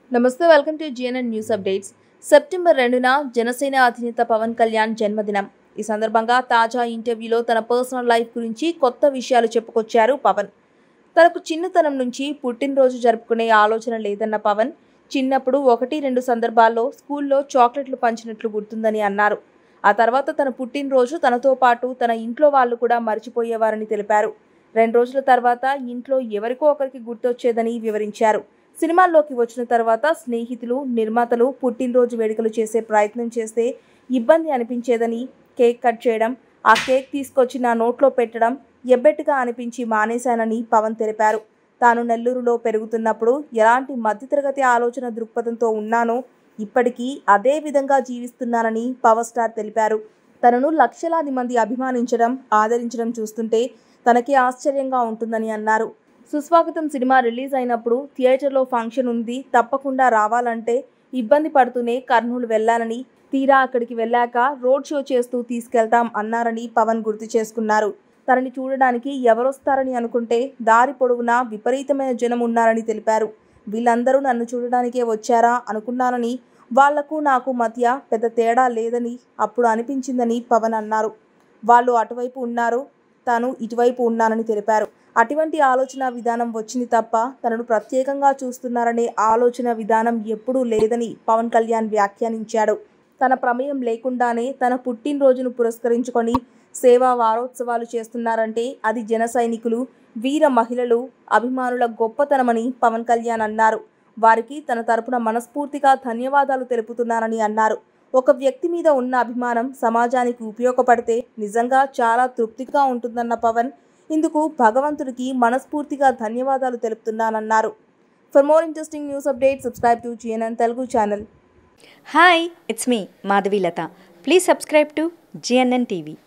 నమస్తే welcome to GNN news updates September రెండున జనసేన అధినేత పవన్ కళ్యాణ్ జన్మదినం ఈ సందర్భంగా తాజా ఇంటర్వ్యూలో తన పర్సనల్ లైఫ్ గురించి కొత్త విషయాలు చెప్పుకొచ్చారు పవన్ తనకు చిన్నతనం నుంచి పుట్టినరోజు జరుపుకునే ఆలోచన లేదన్న పవన్ చిన్నప్పుడు ఒకటి రెండు సందర్భాల్లో స్కూల్లో చాక్లెట్లు పంచినట్లు గుర్తుందని అన్నారు ఆ తర్వాత తన పుట్టినరోజు తనతో పాటు తన ఇంట్లో వాళ్ళు కూడా మర్చిపోయేవారని తెలిపారు రెండు రోజుల తర్వాత ఇంట్లో ఎవరికో ఒకరికి గుర్తొచ్చేదని వివరించారు సినిమాల్లోకి వచ్చిన తర్వాత స్నేహితులు నిర్మాతలు పుట్టినరోజు వేడుకలు చేసే ప్రయత్నం చేస్తే ఇబ్బంది అనిపించేదని కేక్ కట్ చేయడం ఆ కేక్ తీసుకొచ్చి నా నోట్లో పెట్టడం ఎబ్బెట్టుగా అనిపించి మానేశానని పవన్ తెలిపారు తాను నెల్లూరులో పెరుగుతున్నప్పుడు ఎలాంటి మధ్యతరగతి ఆలోచన దృక్పథంతో ఉన్నానో ఇప్పటికీ అదే విధంగా జీవిస్తున్నానని పవర్ స్టార్ తెలిపారు తనను లక్షలాది మంది అభిమానించడం ఆదరించడం చూస్తుంటే తనకే ఆశ్చర్యంగా ఉంటుందని అన్నారు సుస్వాగతం సినిమా రిలీజ్ అయినప్పుడు థియేటర్లో ఫంక్షన్ ఉంది తప్పకుండా రావాలంటే ఇబ్బంది పడుతూనే కర్నూలు వెళ్ళాలని తీరా అక్కడికి వెళ్ళాక రోడ్ షో చేస్తూ తీసుకెళ్తాం అన్నారని పవన్ గుర్తు చేసుకున్నారు తనని చూడడానికి ఎవరొస్తారని అనుకుంటే దారి పొడవునా విపరీతమైన జనం ఉన్నారని తెలిపారు వీళ్ళందరూ నన్ను చూడడానికే వచ్చారా అనుకున్నానని వాళ్లకు నాకు మధ్య పెద్ద తేడా లేదని అప్పుడు అనిపించిందని పవన్ అన్నారు వాళ్ళు అటువైపు ఉన్నారు తాను ఇటువైపు ఉన్నానని తెలిపారు అటువంటి ఆలోచన విధానం వచ్చింది తప్ప తనను ప్రత్యేకంగా చూస్తున్నారనే ఆలోచన విధానం ఎప్పుడూ లేదని పవన్ కళ్యాణ్ వ్యాఖ్యానించాడు తన ప్రమేయం లేకుండానే తన పుట్టినరోజును పురస్కరించుకొని సేవా వారోత్సవాలు చేస్తున్నారంటే అది జన సైనికులు వీర మహిళలు అభిమానుల గొప్పతనమని పవన్ కళ్యాణ్ అన్నారు వారికి తన తరపున మనస్ఫూర్తిగా ధన్యవాదాలు తెలుపుతున్నానని అన్నారు ఒక వ్యక్తి మీద ఉన్న అభిమానం సమాజానికి ఉపయోగపడితే నిజంగా చాలా తృప్తిగా ఉంటుందన్న పవన్ ఇందుకు భగవంతుడికి మనస్ఫూర్తిగా ధన్యవాదాలు తెలుపుతున్నానన్నారు for more interesting news update subscribe to GNN Telugu channel hi it's me Madhavilatha please subscribe to GNN TV